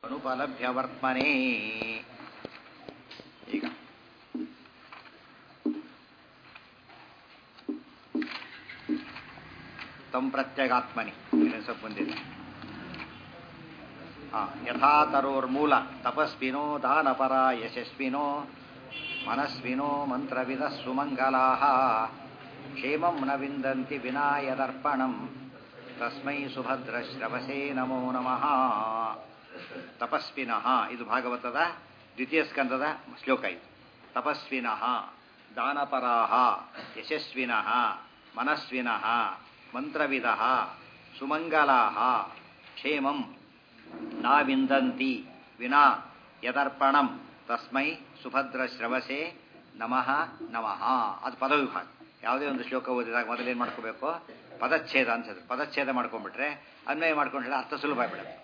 ಅನುಪಲಭ್ಯ ವರ್ತಮನೆ ಈಗ ತಂ ಪ್ರತ್ಯಗಾತ್ಮನಿ ಸ್ವಲ್ಪ ಬಂದಿದೆ ಯಥಾ ತರೋರ್ಮೂಲ ತಪಸ್ವಿನೋ ದಾನಪರ ಯಶಸ್ವಿನೋ ಮನಸ್ವಿನೋ ಮಂತ್ರವಿದ ಸುಮಂಗಲಾ ಕ್ಷೇಮಂ ನ ವಿಂದಂತಿ ವಿನಾ ಯದರ್ಪಣಂ ತಸ್ಮೈ ಸುಭದ್ರಶ್ರವಸೇ ನಮೋ ನಮಃ ತಪಸ್ವಿನಃ ಇದು ಭಾಗವತದ ದ್ವಿತೀಯ ಸ್ಕಂದದ ಶ್ಲೋಕ ಇದು ತಪಸ್ವಿನಃ ದಾನಪರಾಹ ಯಶಸ್ವಿನಃ ಮನಸ್ವಿನಃ ಮಂತ್ರವಿದಃ ಸುಮಂಗಲಾಹ ಕ್ಷೇಮಂ ನಾ ವಿಂದಂತಿ ವಿನಾ ಯದರ್ಪಣಂ ತಸ್ಮೈ ಸುಭದ್ರ ಶ್ರವಸೆ ನಮಃ ನಮಃ ಅದು ಪದವಿಭಾಗ ಯಾವುದೇ ಒಂದು ಶ್ಲೋಕ ಓದಿದಾಗ ಮೊದಲೇನು ಮಾಡ್ಕೋಬೇಕು ಪದಚ್ಛೇದ ಅನ್ಸಿದ್ರು ಪದಚ್ಛೇದ ಮಾಡ್ಕೊಂಡ್ಬಿಟ್ರೆ ಅನ್ವಯ ಮಾಡ್ಕೊಂಡ್ರೆ ಅರ್ಥ ಸುಲಭ ಆಗ್ಬಿಡುತ್ತೆ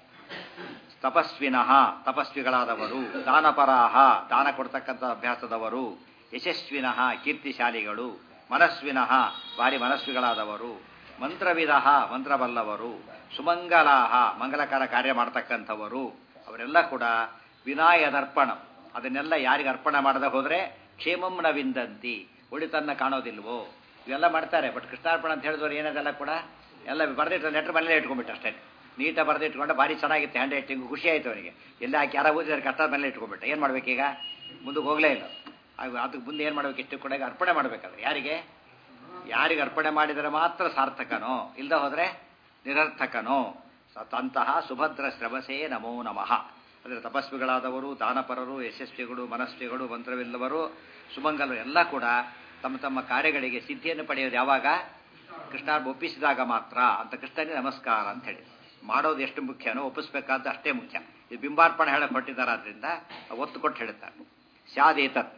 ತಪಸ್ವಿನಃ ತಪಸ್ವಿಗಳಾದವರು ದಾನಪರಾಹ ದಾನ ಕೊಡ್ತಕ್ಕಂಥ ಅಭ್ಯಾಸದವರು ಯಶಸ್ವಿನಃ ಕೀರ್ತಿಶಾಲಿಗಳು ಮನಸ್ವಿನಃ ಭಾರಿ ಮನಸ್ವಿಗಳಾದವರು ಮಂತ್ರವಿಧ ಮಂತ್ರಬಲ್ಲವರು ಸುಮಂಗಲಾಹ ಮಂಗಲಕಾರ ಕಾರ್ಯ ಮಾಡ್ತಕ್ಕಂಥವರು ಅವರೆಲ್ಲ ಕೂಡ ವಿನಾಯದರ್ಪಣಂ ಅದನ್ನೆಲ್ಲ ಯಾರಿಗೆ ಅರ್ಪಣೆ ಮಾಡದೆ ಹೋದರೆ ಕ್ಷೇಮಂನ ವಿಂದಂತಿ ಒಳಿತನ್ನ ಕಾಣೋದಿಲ್ವೋ ಇವೆಲ್ಲ ಮಾಡ್ತಾರೆ ಬಟ್ ಕೃಷ್ಣಾರ್ಪಣ ಅಂತ ಹೇಳಿದವರು ಏನದೆಲ್ಲ ಕೂಡ ಎಲ್ಲ ಬರೆದಿಟ್ಟು ಲೆಟ್ರ್ ಮನೇಲೆ ಇಟ್ಕೊಂಡ್ಬಿಟ್ಟು ಅಷ್ಟೇ ನೀಟಾಗಿ ಬರೆದಿಟ್ಕೊಂಡು ಭಾರಿ ಚೆನ್ನಾಗಿತ್ತು ಹ್ಯಾಂಡ್ ರೈಟಿಂಗ್ ಖುಷಿ ಆಯಿತು ಅವನಿಗೆ ಎಲ್ಲ ಹಾಕಿ ಯಾರೋ ಓದಿದ್ರೆ ಕಷ್ಟ ಮೇಲೆ ಇಟ್ಕೊಂಡ್ಬಿಟ್ಟೆ ಏನು ಮಾಡ್ಬೇಕೀಗ ಮುಂದಕ್ಕೆ ಹೋಗಲೇ ಇಲ್ಲ ಅದಕ್ಕೆ ಮುಂದೆ ಏನು ಮಾಡ್ಬೇಕು ಇಷ್ಟು ಕೂಡ ಅರ್ಪಣೆ ಮಾಡಬೇಕಾದ್ರೆ ಯಾರಿಗೆ ಯಾರಿಗೆ ಅರ್ಪಣೆ ಮಾಡಿದರೆ ಮಾತ್ರ ಸಾರ್ಥಕನೋ ಇಲ್ಲದೆ ಹೋದರೆ ನಿರರ್ಥಕನೋ ಅಂತಹ ಸುಭದ್ರ ಶ್ರವಸೇ ನಮೋ ನಮಃ ಅಂದರೆ ತಪಸ್ವಿಗಳಾದವರು ದಾನಪರರು ಯಶಸ್ವಿಗಳು ಮನಸ್ವಿಗಳು ಮಂತ್ರವಿಲ್ಲವರು ಸುಮಂಗಲರು ಎಲ್ಲ ಕೂಡ ತಮ್ಮ ತಮ್ಮ ಕಾರ್ಯಗಳಿಗೆ ಸಿದ್ಧಿಯನ್ನು ಪಡೆಯೋದು ಯಾವಾಗ ಕೃಷ್ಣಾರ್ಪ ಒಪ್ಪಿಸಿದಾಗ ಮಾತ್ರ ಅಂತ ಕೃಷ್ಣನಿಗೆ ನಮಸ್ಕಾರ ಅಂತ ಹೇಳಿ ಮಾಡೋದು ಎಷ್ಟು ಮುಖ್ಯನೋ ಒಪ್ಪಿಸ್ಬೇಕಾದ ಅಷ್ಟೇ ಮುಖ್ಯ ಇದು ಬಿಂಬಾರ್ಪಣೆ ಹೇಳಕ್ಕೆ ಹೊರಟಿದ್ದಾರೆ ಆದ್ದರಿಂದ ಒತ್ತು ಕೊಟ್ಟು ಹೇಳುತ್ತಾರೆ ಸ್ಯಾದೇತತ್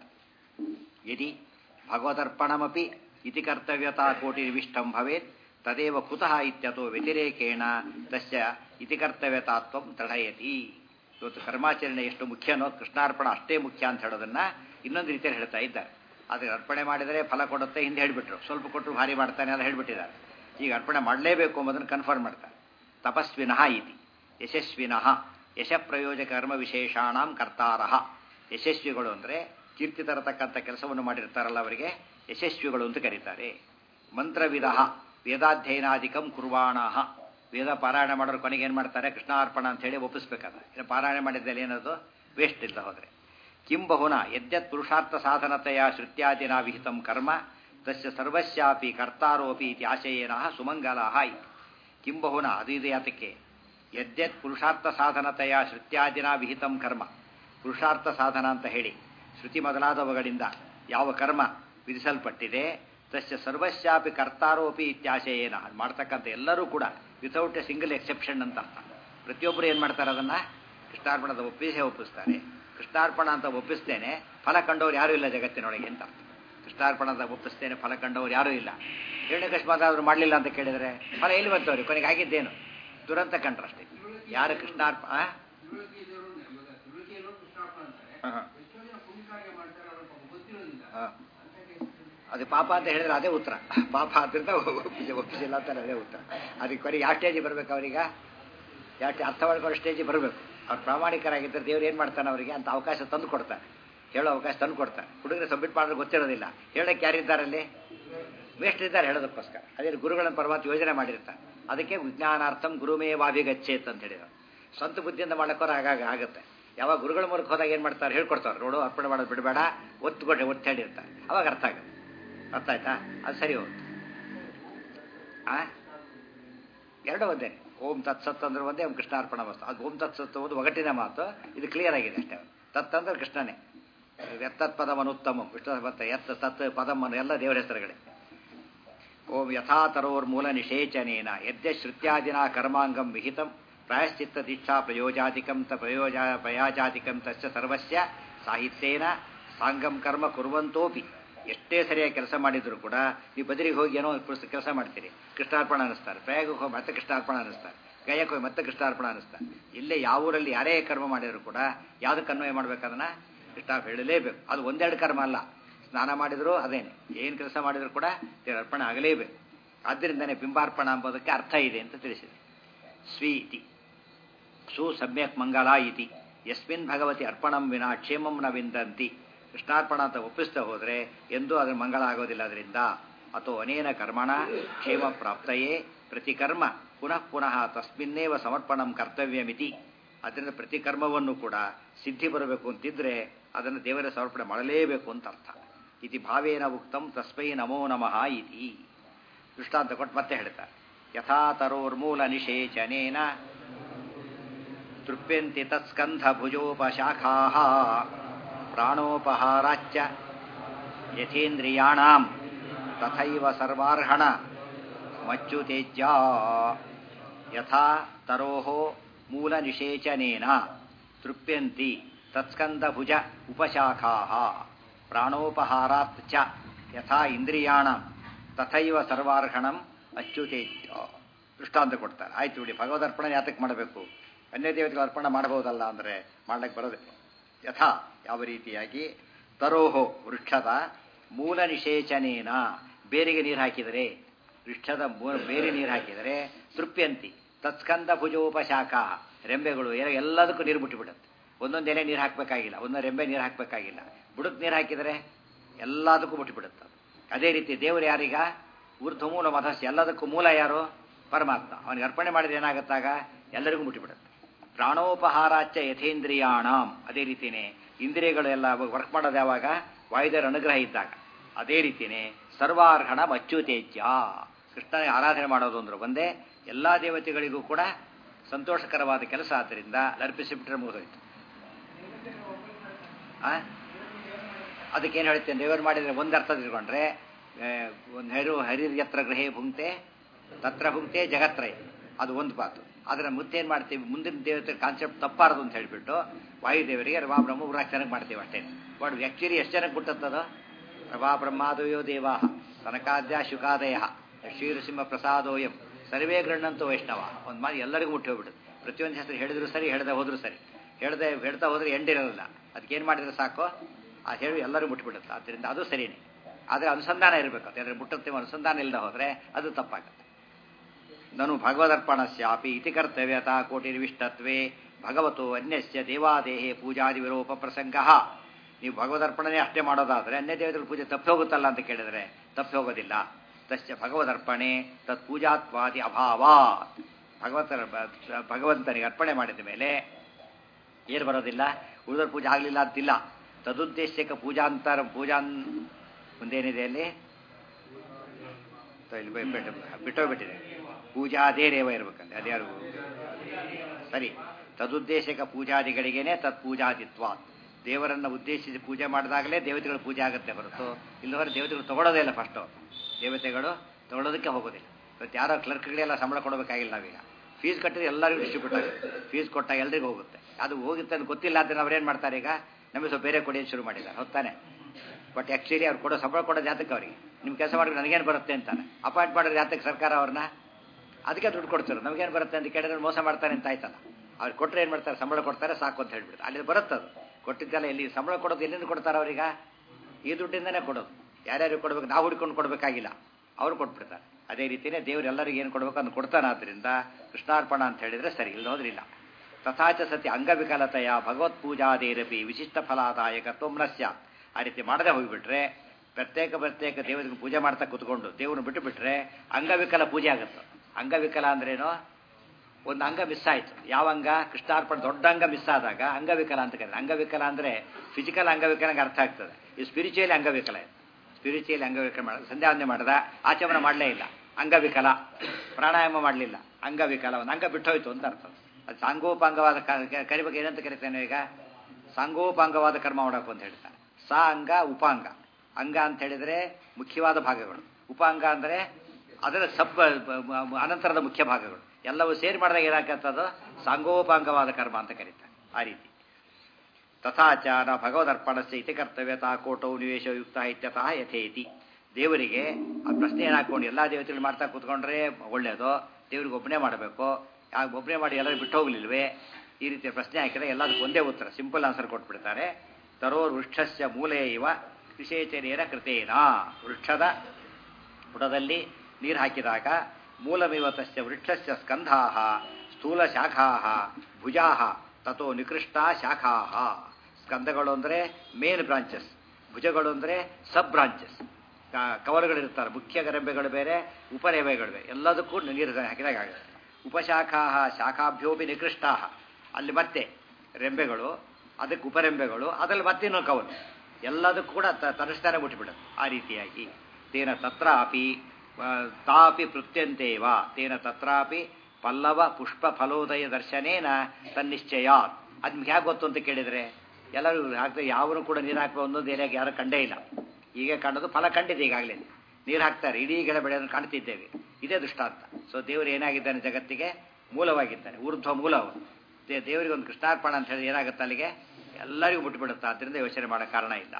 ಯದಿ ಭಗವದರ್ಪಣಮಪಿ ಇತಿ ಕರ್ತವ್ಯತಾ ಕೋಟಿರ್ವಿಷ್ಟಂ ಭವೇತ್ ತದೇವ ಕುತಃ ಇತ್ಯಥೋ ವ್ಯತಿರೇಕೇಣ ತಸ್ಯ ಇತಿ ಕರ್ತವ್ಯತಾತ್ವ ದೃಢಯತಿ ಇವತ್ತು ಕರ್ಮಾಚರಣೆ ಎಷ್ಟು ಮುಖ್ಯನೋ ಕೃಷ್ಣಾರ್ಪಣ ಅಷ್ಟೇ ಮುಖ್ಯ ಅಂತ ಹೇಳೋದನ್ನ ಇನ್ನೊಂದು ರೀತಿಯಲ್ಲಿ ಹೇಳ್ತಾ ಇದ್ದಾರೆ ಆದರೆ ಅರ್ಪಣೆ ಮಾಡಿದರೆ ಫಲ ಕೊಡುತ್ತೆ ಹಿಂದೆ ಹೇಳಿಬಿಟ್ರು ಸ್ವಲ್ಪ ಕೊಟ್ಟರು ಭಾರಿ ಮಾಡ್ತಾನೆ ಅಂತ ಹೇಳಿಬಿಟ್ಟಿದ್ದಾರೆ ಈಗ ಅರ್ಪಣೆ ಮಾಡಲೇಬೇಕು ಎಂಬುದನ್ನು ಕನ್ಫರ್ಮ್ ಮಾಡ್ತಾರೆ ತಪಸ್ವಿನಃ ಇತಿ ಯಶಸ್ವಿನಃ ಯಶಪ್ರಯೋಜಕ ಕರ್ಮ ವಿಶೇಷಾಣಂ ಕರ್ತಾರಃ ಯಶಸ್ವಿಗಳು ಅಂದರೆ ಕೀರ್ತಿ ತರತಕ್ಕಂಥ ಕೆಲಸವನ್ನು ಮಾಡಿರ್ತಾರಲ್ಲ ಅವರಿಗೆ ಯಶಸ್ವಿಗಳು ಅಂತ ಕರೀತಾರೆ ಮಂತ್ರವಿಧ ವೇದಾಧ್ಯಯನಾಧಿಕಂ ಕುರ್ವಾಣಾಹ ವೇದ ಪಾರಾಯಣ ಮಾಡೋರು ಕೊನೆಗೆ ಏನು ಮಾಡ್ತಾರೆ ಕೃಷ್ಣಾರ್ಪಣ ಅಂತ ಹೇಳಿ ಒಪ್ಪಿಸ್ಬೇಕಾದ್ರೆ ಇನ್ನು ಪಾರಾಯಣ ಮಾಡಿದ್ದಲ್ಲಿ ಏನದು ವೇಸ್ಟ್ ಇಲ್ಲ ಹೋದರೆ ಕಿಂ ಬಹುನ ಯದ್ಯತ್ ಪುರುಷಾರ್ಥ ಸಾಧನತೆಯ ಶ್ರುತ್ಯಾದಿನ ವಿಹಿತಂ ಕರ್ಮ ತಸ್ಯ ಸರ್ವಸ್ಯಾಪಿ ಕರ್ತಾರೋಪಿ ಇತಿ ಆಶಯೇನ ಸುಮಂಗಲಾಹ ಇತಿ ಕಿಂ ಬಹುನ ಅದು ಇದು ಯಾತಕ್ಕೆ ಯದ್ಯತ್ ಪುರುಷಾರ್ಥ ಸಾಧನತೆಯ ಶ್ರುತ್ಯಾದಿನ ವಿಹಿತಂ ಕರ್ಮ ಪುರುಷಾರ್ಥ ಸಾಧನ ಅಂತ ಹೇಳಿ ಶ್ರುತಿ ಮೊದಲಾದವುಗಳಿಂದ ಯಾವ ಕರ್ಮ ವಿಧಿಸಲ್ಪಟ್ಟಿದೆ ತಸ್ಯ ಸರ್ವಸ್ಯಾಪಿ ಕರ್ತಾರೋಪಿ ಇತ್ಯಾಶಯೇನ ಮಾಡ್ತಕ್ಕಂಥ ಎಲ್ಲರೂ ಕೂಡ ವಿತೌಟ್ ಎ ಸಿಂಗಲ್ ಎಕ್ಸೆಪ್ಷನ್ ಅಂತ ಅರ್ಥ ಪ್ರತಿಯೊಬ್ಬರು ಏನು ಮಾಡ್ತಾರೆ ಅದನ್ನು ಕೃಷ್ಣಾರ್ಪಣದ ಒಪ್ಪಿಸೇ ಒಪ್ಪಿಸ್ತಾರೆ ಕೃಷ್ಣಾರ್ಪಣ ಅಂತ ಒಪ್ಪಿಸ್ತೇನೆ ಫಲ ಕಂಡವ್ರು ಯಾರೂ ಇಲ್ಲ ಜಗತ್ತಿನೊಳಗೆ ಅಂತ ಕೃಷ್ಣಾರ್ಪಣ ಅಂತ ಒಪ್ಪಿಸ್ತೇನೆ ಫಲ ಕಂಡವ್ರು ಯಾರೂ ಇಲ್ಲ ಅಕಸ್ಮಾತ್ ಆದರೂ ಮಾಡಲಿಲ್ಲ ಅಂತ ಕೇಳಿದರೆ ಫಲ ಎಲ್ಲಿ ಬಂತವ್ರಿಗೆ ಕೊನೆಗೆ ಆಗಿದ್ದೇನು ದುರಂತ ಕಂಡ್ರಷ್ಟೇ ಯಾರು ಕೃಷ್ಣಾರ್ಪ ಅದು ಪಾಪ ಅಂತ ಹೇಳಿದ್ರೆ ಅದೇ ಉತ್ತರ ಪಾಪ ಅಂತ ಒಪ್ಪಿಸಿ ಒಪ್ಪಿಸಿಲ್ಲ ಅಂತಾರೆ ಅದೇ ಉತ್ತರ ಅದಕ್ಕೆ ಕೊನೆಗೆ ಯಾವ ಸ್ಟೇಜಿಗೆ ಬರ್ಬೇಕು ಅವ್ರೀಗ ಯಾವ ಅರ್ಥ ಮಾಡ್ಕೊಳ್ಳೋ ಸ್ಟೇಜಿಗೆ ಬರಬೇಕು ಅವ್ರು ಪ್ರಾಮಾಣಿಕರಾಗಿದ್ದರೆ ದೇವ್ರು ಏನು ಮಾಡ್ತಾನೆ ಅವರಿಗೆ ಅಂತ ಅವಕಾಶ ತಂದು ಕೊಡ್ತಾನೆ ಹೇಳೋ ಅವಕಾಶ ತಂದು ಕೊಡ್ತಾನೆ ಹುಡುಗರು ಸಬ್ಮಿಟ್ ಮಾಡೋದು ಗೊತ್ತಿರೋದಿಲ್ಲ ಹೇಳೋಕ್ಕೆ ಯಾರಿದ್ದಾರಲ್ಲಿ ಮೇಷ್ಟ್ರಿದ್ದಾರೆ ಹೇಳೋದಕ್ಕೋಸ್ಕರ ಅದೇ ಗುರುಗಳನ್ನು ಪರಮಾತ್ಮ ಯೋಜನೆ ಮಾಡಿರ್ತಾನೆ ಅದಕ್ಕೆ ವಿಜ್ಞಾನಾರ್ಥಂ ಗುರುಮೇವಾಭಿಗಚ್ಚೇತ್ ಅಂತ ಹೇಳಿದ್ರು ಸ್ವಂತ ಬುದ್ಧಿಯಿಂದ ಮಾಡೋಕ್ಕೋರು ಆಗಾಗ ಆಗುತ್ತೆ ಯಾವಾಗ ಗುರುಗಳ ಮೂಲಕ ಹೋದಾಗ ಏನು ಮಾಡ್ತಾರೆ ಹೇಳ್ಕೊಡ್ತಾರೆ ನೋಡು ಅರ್ಪಣೆ ಮಾಡೋದು ಬಿಡಬೇಡ ಒತ್ತು ಕೊಟ್ಟೆ ಒತ್ತು ಹೇಳಿರ್ತಾರೆ ಅವಾಗ ಅರ್ಥ ಆಗುತ್ತೆ ಅರ್ಥ ಆಯ್ತಾ ಅದು ಸರಿ ಹೋಗುತ್ತೆ ಆ ಎರಡು ಒಂದೇ ಓಂ ತತ್ಸತ್ ಅಂದ್ರೆ ಒಂದೇ ಓಂ ಕೃಷ್ಣಾರ್ಪಣ ವಸ್ತು ಅದು ಓಂ ತತ್ಸತ್ ಒಂದು ಒಗಟಿನ ಮಾತು ಇದು ಕ್ಲಿಯರ್ ಆಗಿದೆ ಅಷ್ಟೇ ತತ್ ಅಂದ್ರೆ ಕೃಷ್ಣನೇ ಎತ್ತತ್ ಪದಮನುತ್ತಮಂ ವಿಷ್ಣು ಮತ್ತೆ ಎತ್ತ ತತ್ ಪದಮನು ಎಲ್ಲ ದೇವರ ಹೆಸರುಗಳೇ ಓಂ ಯಥಾತರೋರ್ ಮೂಲ ನಿಷೇಚನೇನ ಯದ್ಯ ಶ್ರುತ್ಯಾದಿನ ಕರ್ಮಾಂಗಂ ವಿಹಿತಂ ಪ್ರಾಯಶ್ಚಿತ್ತ ದೀಕ್ಷಾ ಪ್ರಯೋಜಾತಿಕಂ ತ ಪ್ರಯೋಜ ಪ್ರಯಾಜಾತಿಕಂ ತಸ್ಯ ಸರ್ವಸ್ಯ ಸಾಹಿತ್ಯೇನ ಸಾಂಗಂ ಕರ್ಮ ಕುರುವಂತೋಪಿ ಎಷ್ಟೇ ಸರಿಯಾಗಿ ಕೆಲಸ ಮಾಡಿದ್ರು ಕೂಡ ನೀವು ಬದರಿಗೆ ಹೋಗಿ ಏನೋ ಕೆಲಸ ಮಾಡ್ತೀರಿ ಕೃಷ್ಣಾರ್ಪಣ ಅನ್ನಿಸ್ತಾರೆ ಪ್ರಯಾಗಕ್ಕೆ ಹೋಗಿ ಮತ್ತೆ ಕೃಷ್ಣಾರ್ಪಣ ಅನ್ನಿಸ್ತಾರೆ ಗಯಕ್ಕೆ ಹೋಗಿ ಮತ್ತೆ ಕೃಷ್ಣಾರ್ಪಣ ಅನ್ನಿಸ್ತಾರೆ ಇಲ್ಲೇ ಯಾವ ಊರಲ್ಲಿ ಯಾರೇ ಕರ್ಮ ಮಾಡಿದ್ರು ಕೂಡ ಯಾವುದಕ್ಕೆ ಅನ್ವಯ ಮಾಡ್ಬೇಕದನ್ನ ಕೃಷ್ಣಾರ್ಪ ಹೇಳಲೇಬೇಕು ಅದು ಒಂದೆರಡು ಕರ್ಮ ಅಲ್ಲ ಸ್ನಾನ ಮಾಡಿದ್ರು ಅದೇನೆ ಏನು ಕೆಲಸ ಮಾಡಿದ್ರು ಕೂಡ ದೇವರ ಅರ್ಪಣೆ ಆಗಲೇಬೇಕು ಆದ್ದರಿಂದನೇ ಬಿಂಬಾರ್ಪಣ ಎಂಬುದಕ್ಕೆ ಅರ್ಥ ಇದೆ ಅಂತ ತಿಳಿಸಿದೆ ಸ್ವೀತಿ ಸು ಸಮ್ಯಕ್ ಮಂಗಲ ಇತಿ ಯಸ್ಮಿನ್ ಭಗವತಿ ಅರ್ಪಣಂ ವಿನ ಕ್ಷೇಮಂ ನ ವಿಂದಂತಿ ಕೃಷ್ಣಾರ್ಪಣ ಅಂತ ಒಪ್ಪಿಸ್ತಾ ಹೋದರೆ ಎಂದೂ ಅದರ ಮಂಗಳ ಆಗೋದಿಲ್ಲ ಅದರಿಂದ ಅಥವಾ ಅನೇನ ಕರ್ಮಣ ಕ್ಷೇಮ ಪ್ರಾಪ್ತಯೇ ಪ್ರತಿ ಕರ್ಮ ಪುನಃ ಪುನಃ ತಸ್ಮಿನ್ನೇವ ಸಮರ್ಪಣಂ ಕರ್ತವ್ಯಮಿತಿ ಅದರಿಂದ ಪ್ರತಿ ಕರ್ಮವನ್ನು ಕೂಡ ಸಿದ್ಧಿ ಬರಬೇಕು ಅಂತಿದ್ರೆ ಅದನ್ನು ದೇವರ ಸಮರ್ಪಣೆ ಮಾಡಲೇಬೇಕು ಅಂತ ಅರ್ಥ ಇತಿ ಭಾವೇನ ಉಕ್ತಂ ತಸ್ಮೈ ನಮೋ ನಮಃ ಇತಿ ದೃಷ್ಟಾಂತ ಕೊಟ್ಟು ಮತ್ತೆ ಹೇಳ್ತಾರೆ ಯಥಾ ತರೋರ್ಮೂಲ ನಿಷೇಚನೇನ ತೃಪ್ಯಂತಿ ತತ್ಸ್ಕಂಧ ಭುಜೋಪಶಾಖಾ ಪ್ರಾಣೋಪಹಾರಾಚ್ಚ ಯಥೇಂದ್ರಿಯಾಣಾಂ ತಥೈವ ಸರ್ವಾರ್ಹಣ ಮಚ್ಚುತೇಜ್ಯ ಯಥಾ ತರೋಃ ಮೂಲ ನಿಷೇಚನೇನ ತೃಪ್ಯಂತಿ ತತ್ಸ್ಕಂದಭುಜ ಉಪಶಾಖಾ ಪ್ರಾಣೋಪಹಾರಾತ್ ಚ ಯಥಾ ಇಂದ್ರಿಯಾಣಂ ತಥೈವ ಸರ್ವಾರ್ಹಣಂ ಅಚ್ಯುತೇಜ್ಯ ದೃಷ್ಟಾಂತ ಕೊಡ್ತಾರೆ ಆಯ್ತು ಬಿಡಿ ಭಗವದರ್ಪಣೆ ಯಾತಕ್ಕೆ ಮಾಡಬೇಕು ಅನ್ಯ ದೇವತೆಗಳ ಅರ್ಪಣೆ ಮಾಡಬಹುದಲ್ಲ ಅಂದರೆ ಮಾಡ್ಲಿಕ್ಕೆ ಬರೋದಿಲ್ಲ ಯಥಾ ಯಾವ ರೀತಿಯಾಗಿ ತರೋಹೋ ವೃಕ್ಷದ ಮೂಲ ನಿಷೇಚನೇನ ಬೇರಿಗೆ ನೀರು ಹಾಕಿದರೆ ವೃಕ್ಷದ ಮೂಲ ಬೇರೆ ನೀರು ಹಾಕಿದರೆ ತೃಪ್ಯಂತಿ ತತ್ಸ್ಕಂದ ಭುಜೋಪಶಾಖ ರೆಂಬೆಗಳು ಎಲ್ಲ- ಎಲ್ಲದಕ್ಕೂ ನೀರು ಮುಟ್ಟಿಬಿಡುತ್ತೆ ಒಂದೊಂದು ಎಲೆ ನೀರು ಹಾಕಬೇಕಾಗಿಲ್ಲ ಒಂದೊಂದು ರೆಂಬೆ ನೀರು ಹಾಕಬೇಕಾಗಿಲ್ಲ ಬುಡಕ್ಕೆ ನೀರು ಹಾಕಿದರೆ ಎಲ್ಲದಕ್ಕೂ ಮುಟ್ಟಿಬಿಡುತ್ತೆ ಅದು. ಅದೇ ರೀತಿ ದೇವರು ಯಾರೀಗ ಊರ್ಧ್ವ ಮೂಲ ಮಧಸ್ಯ ಎಲ್ಲದಕ್ಕೂ ಮೂಲ ಯಾರು ಪರಮಾತ್ಮ ಅವನಿಗೆ ಅರ್ಪಣೆ ಮಾಡಿದ್ರೆ ಏನಾಗುತ್ತಾಗ ಎಲ್ಲರಿಗೂ ಮುಟ್ಟಿಬಿಡುತ್ತೆ ಪ್ರಾಣೋಪಹಾರಾಚ ಯಥೇಂದ್ರಿಯಾಣಾಂ ಅದೇ ರೀತಿಯೇ ಇಂದ್ರಿಯಗಳು ಎಲ್ಲ ವರ್ಕ್ ಮಾಡೋದು ಯಾವಾಗ ವಾಯುದೇವರ ಅನುಗ್ರಹ ಇದ್ದಾಗ ಅದೇ ರೀತಿಯೇ ಸರ್ವಾರ್ಹಣ ಮಚ್ಚುತೇಜ್ಯ ಕೃಷ್ಣನಿಗೆ ಆರಾಧನೆ ಮಾಡೋದು ಅಂದ್ರೆ ಒಂದೇ ಎಲ್ಲ ದೇವತೆಗಳಿಗೂ ಕೂಡ ಸಂತೋಷಕರವಾದ ಕೆಲಸ ಆದ್ದರಿಂದ ಅರ್ಪಿಸಿಬಿಟ್ರೆ ಮುಗಿದೋಯ್ತು ಆ ಅದಕ್ಕೇನು ಹೇಳ್ತೇನೆ ದೇವರು ಮಾಡಿದರೆ ಒಂದು ಅರ್ಥ ತಿಳ್ಕೊಂಡ್ರೆ ಒಂದು ಹರಿರು ಹರಿರ್ಯತ್ರ ಗೃಹೇ ಭುಂಕ್ತೆ ತತ್ರ ಭುಂಕ್ತೆ ಜಗತ್ರಯ ಅದು ಒಂದು ಮಾತು ಅದರ ಮುತ್ತೇನು ಮಾಡ್ತೀವಿ ಮುಂದಿನ ದೇವತೆ ಕಾನ್ಸೆಪ್ಟ್ ತಪ್ಪಾರದು ಅಂತ ಹೇಳಿಬಿಟ್ಟು ವಾಯುದೇವರಿಗೆ ರವಾ ಬ್ರಹ್ಮ ಮೂರಾಕ್ ಜನಕ್ಕೆ ಮಾಡ್ತೀವಿ ಅಷ್ಟೇ ಬಟ್ ಆ್ಯಕ್ಚುಲಿ ಎಷ್ಟು ಜನಕ್ಕೆ ಬಿಟ್ಟತ್ತದ ರವಾ ಬ್ರಹ್ಮಾದಯೋ ದೇವಾ ತನಕಾದ್ಯ ಶುಕಾದಯ ಶ್ರೀನೃಸಿಂಹ ಪ್ರಸಾದೋಯಂ ಸರ್ವೇ ಗೃಹಣಂತೂ ವೈಷ್ಣವ ಒಂದು ಮಾತು ಎಲ್ಲರಿಗೂ ಮುಟ್ಟಿ ಹೋಗ್ಬಿಡುತ್ತೆ ಪ್ರತಿಯೊಂದು ಹೆಸರು ಹೇಳಿದ್ರು ಸರಿ ಹೇಳ್ದೆ ಹೋದ್ರು ಸರಿ ಹೇಳ್ದೆ ಹೇಳ್ತಾ ಹೋದ್ರೆ ಎಂಡಿರಲ್ಲ ಅದಕ್ಕೇನು ಮಾಡಿದ್ರೆ ಸಾಕು ಆ ಹೇಳಿ ಎಲ್ಲರೂ ಮುಟ್ಬಿಡುತ್ತೆ ಆದ್ದರಿಂದ ಅದು ಸರಿಯೇ ಆದರೆ ಅನುಸಂಧಾನ ಇರಬೇಕು ಯಾಕಂದರೆ ಮುಟ್ಟುತ್ತೆ ಅನುಸಂಧಾನ ಇಲ್ಲದೆ ಹೋದರೆ ಅದು ತಪ್ಪಾಗುತ್ತೆ ನನು ಭಗವದರ್ಪಣಸ್ಯಾಪಿ ಇತಿ ಕರ್ತವ್ಯತಾ ಕೋಟಿರ್ವಿಷ್ಟತ್ವೇ ಭಗವತೋ ಅನ್ಯಸ್ಯ ದೇವಾದೇಹೇ ಪೂಜಾದಿ ವಿರೋಪ ಪ್ರಸಂಗ ನೀವು ಭಗವದರ್ಪಣನೇ ಅಷ್ಟೇ ಮಾಡೋದಾದರೆ ಅನ್ಯ ದೇವತೆಗಳ ಪೂಜೆ ತಪ್ಪಿ ಹೋಗುತ್ತಲ್ಲ ಅಂತ ಕೇಳಿದರೆ ತಪ್ಪಿ ಹೋಗೋದಿಲ್ಲ ತಸ್ಯ ಭಗವದರ್ಪಣೆ ತತ್ ಪೂಜಾತ್ವಾದಿ ಅಭಾವ ಭಗವಂತರ ಭಗವಂತನಿಗೆ ಅರ್ಪಣೆ ಮಾಡಿದ ಮೇಲೆ ಏನು ಬರೋದಿಲ್ಲ ಉಳಿದರ ಪೂಜೆ ಆಗಲಿಲ್ಲ ಅಂತಿಲ್ಲ ತದುದ್ದೇಶಕ್ಕೆ ಪೂಜಾಂತರ ಪೂಜಾನ್ ಮುಂದೇನಿದೆ ಅಲ್ಲಿ ತ- ಇಲ್ಲಿ ಬೈ- ಬಿಟ್ಟು ಬಿಟ್ಟೋಗ್ಬಿಟ್ಟಿದೆ ಪೂಜಾದೇರೇವ ಇರ್ಬೇಕಂದ್ರೆ ಅದ್ಯಾರು ಸರಿ ತದುದ್ದೇಶಕ ಪೂಜಾದಿಗಳಿಗೇನೆ ತತ್ ಪೂಜಾದಿತ್ವ ದೇವರನ್ನು ಉದ್ದೇಶಿಸಿ ಪೂಜೆ ಮಾಡಿದಾಗಲೇ ದೇವತೆಗಳು ಪೂಜೆ ಆಗುತ್ತೆ ಹೊರತು ಇಲ್ಲವರೆ ದೇವತೆಗಳು ತಗೊಳ್ಳೋದೇ ಇಲ್ಲ ಫಸ್ಟು ದೇವತೆಗಳು ತಗೊಳ್ಳೋದಕ್ಕೆ ಹೋಗೋದಿಲ್ಲ ಇವತ್ತು ಯಾರೋ ಕ್ಲರ್ಕ್ಗಳೆಲ್ಲ ಸಂಬಳ ಕೊಡಬೇಕಾಗಿಲ್ಲ ನಾವೀಗ ಫೀಸ್ ಕಟ್ಟಿದ್ರೆ ಎಲ್ಲರಿಗೂ ಡಿಸ್ಟ್ರಿಬ್ಯೂಟ್ ಆಗುತ್ತೆ ಫೀಸ್ ಕೊಟ್ಟಾಗ ಎಲ್ರಿಗೂ ಹೋಗುತ್ತೆ ಅದು ಹೋಗುತ್ತೆ ಅಂತ ಗೊತ್ತಿಲ್ಲ ಅಂತ ಅವ್ರೇನು ಮಾಡ್ತಾರೆ ಈಗ ನಮಗೆ ಸ್ವಲ್ಪ ಬೇರೆ ಕೊಡಿ ಅಂತ ಶುರು ಮಾಡಿದ್ದಾರೆ ಹೊತ್ತಾನೆ ಬಟ್ ಆ್ಯಕ್ಚುಲಿ ಅವ್ರು ಕೊಡೋ ಸಂಬಳ ಕೊಡೋದು ಜಾತಕ್ಕೆ ಅವರಿಗೆ ನಿಮ್ಮ ಕೆಲಸ ಮಾಡಿದ್ರೆ ನನಗೇನು ಬರುತ್ತೆ ಅಂತಾನೆ ಅಪಾಯಿಂಟ್ ಮಾಡೋದು ಜಾತಕ್ಕೆ ಸರ್ಕಾರ ಅವ್ರನ್ನ ಅದಕ್ಕೆ ದುಡ್ಡು ಕೊಡ್ತಾರೆ ನಮಗೇನು ಬರುತ್ತೆ ಅಂತ ಕೇಳಿದ್ರೆ ಮೋಸ ಮಾಡ್ತಾರೆ ಅಂತ ಆಯ್ತಲ್ಲ ಅವ್ರು ಕೊಟ್ಟರೆ ಏನು ಮಾಡ್ತಾರೆ ಸಂಬಳ ಕೊಡ್ತಾರೆ ಸಾಕು ಅಂತ ಹೇಳ್ಬಿಡ್ತಾರೆ ಅಲ್ಲಿ ಬರುತ್ತೆ ಅದು ಕೊಟ್ಟಿದ್ದಲ್ಲ ಇಲ್ಲಿ ಸಂಬಳ ಕೊಡೋದು ಎಲ್ಲಿಂದ ಕೊಡ್ತಾರೆ ಅವ್ರೀಗ ಈ ದುಡ್ಡಿಂದನೇ ಕೊಡೋದು ಯಾರ್ಯಾರು ಕೊಡ್ಬೇಕು ನಾವು ಹುಡ್ಕೊಂಡು ಕೊಡಬೇಕಾಗಿಲ್ಲ ಅವ್ರು ಕೊಟ್ಬಿಡ್ತಾರೆ ಅದೇ ರೀತಿಯೇ ದೇವ್ರು ಎಲ್ಲರಿಗೂ ಏನು ಕೊಡಬೇಕು ಅದನ್ನು ಕೊಡ್ತಾನೆ ಆದ್ದರಿಂದ ಕೃಷ್ಣಾರ್ಪಣ ಅಂತ ಹೇಳಿದರೆ ಸರಿ ಇಲ್ಲ ಹೋದ್ರಿಲ್ಲ ತಥಾಚ ಸತಿ ಅಂಗವಿಕಲತೆಯ ಭಗವತ್ ಪೂಜಾದೇರಪಿ ವಿಶಿಷ್ಟ ಫಲಾದಾಯಕ ತ್ವಮ್ನಸ್ಯ ಆ ರೀತಿ ಮಾಡದೆ ಹೋಗಿಬಿಟ್ರೆ ಪ್ರತ್ಯೇಕ ಪ್ರತ್ಯೇಕ ದೇವರಿಗೆ ಪೂಜೆ ಮಾಡ್ತಾ ಕೂತ್ಕೊಂಡು ದೇವ್ರನ್ನ ಬಿಟ್ಟು ಬಿಟ್ರೆ ಅಂಗವಿಕಲ ಪೂಜೆ ಆಗುತ್ತೆ ಅಂಗವಿಕಲ ಅಂದ್ರೇನು ಒಂದು ಅಂಗ ಮಿಸ್ ಆಯಿತು ಯಾವ ಅಂಗ ಕೃಷ್ಣಾರ್ಪಣ ದೊಡ್ಡ ಅಂಗ ಮಿಸ್ ಆದಾಗ ಅಂಗವಿಕಲ ಅಂತ ಕರೀತಾರೆ ಅಂಗವಿಕಲ ಅಂದರೆ ಫಿಸಿಕಲ್ ಅಂಗವಿಕಲಂಗೆ ಅರ್ಥ ಆಗ್ತದೆ ಇದು ಸ್ಪಿರಿಚುವಲಿ ಅಂಗವಿಕಲ ಇದು ಸ್ಪಿರಿಚುವಲಿ ಅಂಗವಿಕಲ ಮಾಡ ಸಂಧ್ಯಾವಂದನೆ ಮಾಡಿದ ಆಚಮನ ಮಾಡಲೇ ಇಲ್ಲ ಅಂಗವಿಕಲ ಪ್ರಾಣಾಯಾಮ ಮಾಡಲಿಲ್ಲ ಅಂಗವಿಕಲ ಒಂದು ಅಂಗ ಬಿಟ್ಟೋಯ್ತು ಅಂತ ಅರ್ಥ ಅದು ಸಾಂಗೋಪಾಂಗವಾದ ಕ- ಕರಿಬೇಕು ಏನಂತ ಕರಿತೇನೆ ಈಗ ಸಾಂಗೋಪಾಂಗವಾದ ಕರ್ಮ ಮಾಡಬೇಕು ಅಂತ ಹೇಳ್ತಾರೆ ಸಾ ಅಂಗ ಉಪಾಂಗ ಅಂಗ ಅಂತ ಹೇಳಿದರೆ ಮುಖ್ಯವಾದ ಭಾಗಗಳು ಉಪಾಂಗ ಅಂದರೆ ಅದರ ಸಬ್ ಅನಂತರದ ಮುಖ್ಯ ಭಾಗಗಳು ಎಲ್ಲವೂ ಸೇರಿ ಮಾಡಿದಾಗ ಏನಾಗತ್ತದು ಸಾಂಗೋಪಾಂಗವಾದ ಕರ್ಮ ಅಂತ ಕರೀತಾರೆ ಆ ರೀತಿ ತಥಾಚ ನ ಭಗವದರ್ಪಣಸ್ಯ ಇತಿ ಕರ್ತವ್ಯತಾ ಕೋಟೌ ನಿವೇಶಯುಕ್ತ ಇತ್ಯತಃ ಯಥೇತಿ ದೇವರಿಗೆ ಆ ಪ್ರಶ್ನೆ ಏನು ಹಾಕೊಂಡು ಎಲ್ಲ ದೇವತೆಗಳು ಮಾಡ್ತಾ ಕೂತ್ಕೊಂಡ್ರೆ ಒಳ್ಳೆಯದು ದೇವ್ರಿಗೆ ಒಬ್ಬನೇ ಮಾಡಬೇಕು ಆಗ ಒಬ್ಬನೇ ಮಾಡಿ ಎಲ್ಲರೂ ಬಿಟ್ಟು ಹೋಗ್ಲಿಲ್ವೇ ಈ ರೀತಿಯ ಪ್ರಶ್ನೆ ಹಾಕಿದ್ರೆ ಎಲ್ಲದಕ್ಕೂ ಒಂದೇ ಉತ್ತರ ಸಿಂಪಲ್ ಆನ್ಸರ್ ಕೊಟ್ಬಿಡ್ತಾರೆ ತರೋರ್ ವೃಕ್ಷಸ್ಯ ಮೂಲೆ ಇವ ವಿಶೇಷನೇನ ಕೃತೇನ ವೃಕ್ಷದ ಬುಡದಲ್ಲಿ ನೀರು ಹಾಕಿದಾಗ ಮೂಲಮಿವ ತಸ್ಯ ವೃಕ್ಷಸ್ಯ ಸ್ಕಂಧಾ ಸ್ಥೂಲ ಶಾಖಾ ಭುಜಾ ತಥೋ ನಿಕೃಷ್ಟ ಶಾಖಾ ಸ್ಕಂದಗಳು ಅಂದರೆ ಮೇನ್ ಬ್ರಾಂಚಸ್ ಭುಜಗಳು ಅಂದರೆ ಸಬ್ ಬ್ರಾಂಚಸ್ ಕವಲುಗಳಿರ್ತಾರೆ ಮುಖ್ಯ ರೆಂಬೆಗಳು ಬೇರೆ ಉಪರೆಂಬೆಗಳು ಬೇರೆ ಎಲ್ಲದಕ್ಕೂ ನೀರು ಹಾಕಿದಾಗ ಆಗುತ್ತೆ ಉಪಶಾಖಾ ಶಾಖಾಭ್ಯೋಪಿ ನಿಕೃಷ್ಟಾ ಅಲ್ಲಿ ಮತ್ತೆ ರೆಂಬೆಗಳು ಅದಕ್ಕೆ ಉಪರೆಂಬೆಗಳು ಅದರಲ್ಲಿ ಮತ್ತೆ ಇನ್ನೊಂದು ಕವಲು ಎಲ್ಲದಕ್ಕೂ ಕೂಡ ತರಿಸ್ತಾನೆ ಬಿಟ್ಬಿಡುತ್ತೆ ಆ ರೀತಿಯಾಗಿ ತೇನ ತತ್ರಾಪಿ ತಾಪಿ ಪೃತ್ಯಂತೇವ ತೇನ ತತ್ರಾಪಿ ಪಲ್ಲವ ಪುಷ್ಪ ಫಲೋದಯ ದರ್ಶನೇನ ತನ್ನಿಶ್ಚಯಾತ್ ಅದು ನಿಮ್ಗೆ ಹೇಗೆ ಗೊತ್ತು ಅಂತ ಕೇಳಿದರೆ ಎಲ್ಲರೂ ಹಾಕ್ತಾರೆ ಯಾವನು ಕೂಡ ನೀರು ಹಾಕುವ ಒಂದೊಂದು ಏರಿಯಾಗೆ ಯಾರು ಕಂಡೇ ಇಲ್ಲ ಈಗ ಕಾಣೋದು ಫಲ ಕಂಡಿದೆ ಈಗಾಗಲೇ ನೀರು ಹಾಕ್ತಾರೆ ಇಡೀ ಗಿಡ ಬೆಳೆಯನ್ನು ಕಾಣ್ತಿದ್ದೇವೆ ಇದೇ ದೃಷ್ಟಾಂತ ಸೊ ದೇವರು ಏನಾಗಿದ್ದಾನೆ ಜಗತ್ತಿಗೆ ಮೂಲವಾಗಿದ್ದಾನೆ ಊರ್ಧ್ವ ಮೂಲ ಅವನು ದೇವರಿಗೆ ಒಂದು ಕೃಷ್ಣಾರ್ಪಣ ಅಂತ ಹೇಳಿ ಏನಾಗುತ್ತೆ ಅಲ್ಲಿಗೆ ಎಲ್ಲರಿಗೂ ಬಿಟ್ಟುಬಿಡುತ್ತೆ ಆದ್ದರಿಂದ ಯೋಚನೆ ಮಾಡೋ ಕಾರಣ ಇಲ್ಲ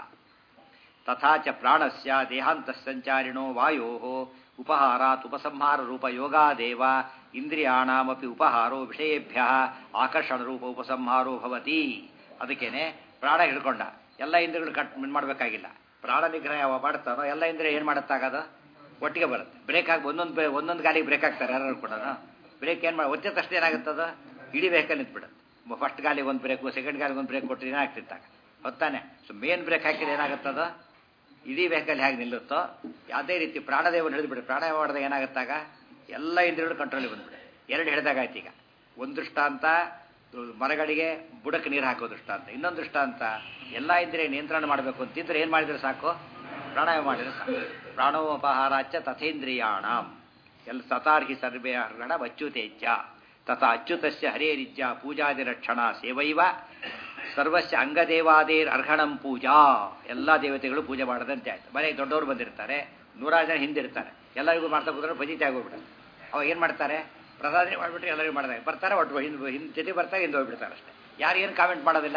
ತಥಾಚ ಪ್ರಾಣಸ್ಯ ದೇಹಾಂತ ಸಂಚಾರಿಣೋ ವಾಯೋ ಉಪಹಾರಾತ್ ಉಪಸಂಹಾರ ರೂಪ ಯೋಗಾದೇವ ಇಂದ್ರಿಯಾಣಮಪಿ ಉಪಹಾರೋ ವಿಷಯೇಭ್ಯ ಆಕರ್ಷಣ ರೂಪ ಉಪಸಂಹಾರೋ ಭವತಿ ಅದಕ್ಕೇನೆ ಪ್ರಾಣ ಹಿಡ್ಕೊಂಡ ಎಲ್ಲ ಇಂದ್ರಿಯಗಳು ಕಟ್ ಮಾಡಬೇಕಾಗಿಲ್ಲ ಪ್ರಾಣ ನಿಗ್ರಹ ಯಾವ ಮಾಡ್ತಾರೋ ಎಲ್ಲ ಇಂದ್ರಿಯ ಏನು ಮಾಡುತ್ತಾಗದ ಒಟ್ಟಿಗೆ ಬರುತ್ತೆ ಬ್ರೇಕ್ ಆಗಿ ಒಂದೊಂದು ಒಂದೊಂದು ಗಾಲಿಗೆ ಬ್ರೇಕ್ ಆಗ್ತಾರೆ ಯಾರು ಕೂಡ ಬ್ರೇಕ್ ಏನು ಮಾಡಿ ಒತ್ತೆ ತಕ್ಷಣ ಏನಾಗುತ್ತದ ಇಡೀ ವೆಹಿಕಲ್ ನಿಂತ್ಬಿಡುತ್ತೆ ಫಸ್ಟ್ ಗಾಲಿಗೆ ಒಂದು ಬ್ರೇಕು ಸೆಕೆಂಡ್ ಗಾಲಿಗೆ ಒಂದು ಬ್ರೇಕ್ ಕೊಟ್ಟರೆ ಏನಾಗ್ತಿತ್ತಾಗ ಹೊತ್ತಾನೆ ಸೊ ಮೇನ್ ಬ್ರೇಕ್ ಹಾಕಿದ್ರೆ ಏನಾಗುತ್ತದ ಇಡೀ ವೆಹಿಕಲ್ ಹೇಗೆ ನಿಲ್ಲುತ್ತೋ ಯಾವುದೇ ರೀತಿ ಪ್ರಾಣದೇವನ ಹಿಡಿದ್ಬಿಡು ಪ್ರಾಣಾಯಾಮ ಮಾಡಿದಾಗ ಏನಾಗುತ್ತಾಗ ಎಲ್ಲ ಇಂದ್ರಿಯಗಳು ಕಂಟ್ರೋಲಿಗೆ ಬಂದ್ಬಿಡು ಎರಡು ಹಿಡಿದಾಗ ಆಯ್ತು ಈಗ ಒಂದು ದೃಷ್ಟಾಂತ ಮರಗಳಿಗೆ ಬುಡಕ್ಕೆ ನೀರು ಹಾಕೋ ದೃಷ್ಟಾಂತ ಇನ್ನೊಂದು ದೃಷ್ಟಾಂತ ಎಲ್ಲ ಇಂದ್ರಿಯ ನಿಯಂತ್ರಣ ಮಾಡಬೇಕು ಅಂತಿದ್ರೆ ಏನು ಮಾಡಿದ್ರೆ ಸಾಕು ಪ್ರಾಣಾಯಾಮ ಮಾಡಿದ್ರೆ ಸಾಕು ಪ್ರಾಣೋಪಹಾರಾಚ ತಥೇಂದ್ರಿಯಾಣ ಎಲ್ಲ ಸತಾರ್ಹಿ ಸರ್ವೇ ಹರಣ ಅಚ್ಯುತೇಚ್ಛ ತಥಾ ಅಚ್ಯುತಸ್ಯ ಹರೇರಿಜ್ಯ ಪೂಜಾದಿ ರಕ್ಷಣ ಸೇವೈವ ಸರ್ವಸ್ಯ ಅಂಗದೇವಾದೇರ್ ಅರ್ಹಣಂ ಪೂಜಾ ಎಲ್ಲ ದೇವತೆಗಳು ಪೂಜೆ ಮಾಡದಂತೆ ಆಯ್ತು ಮನೆಗೆ ದೊಡ್ಡವರು ಬಂದಿರ್ತಾರೆ ನೂರಾರು ಜನ ಹಿಂದಿರ್ತಾರೆ ಎಲ್ಲರಿಗೂ ಮಾಡ್ತಾ ಕೂತ್ರೆ ಭಜಿತೆ ಆಗೋಗ್ಬಿಡುತ್ತೆ ಅವಾಗ ಏನು ಮಾಡ್ತಾರೆ ಪ್ರಸಾದನೆ ಮಾಡಿಬಿಟ್ರೆ ಎಲ್ಲರಿಗೂ ಮಾಡಿದಾಗ ಬರ್ತಾರೆ ಒಟ್ಟು ಹಿಂದೆ ಹಿಂದೆ ಜೊತೆ ಬರ್ತಾರೆ ಹಿಂದೆ ಹೋಗ್ಬಿಡ್ತಾರೆ ಅಷ್ಟೇ ಯಾರು ಏನು ಕಾಮೆಂಟ್ ಮಾಡೋದಿಲ್ಲ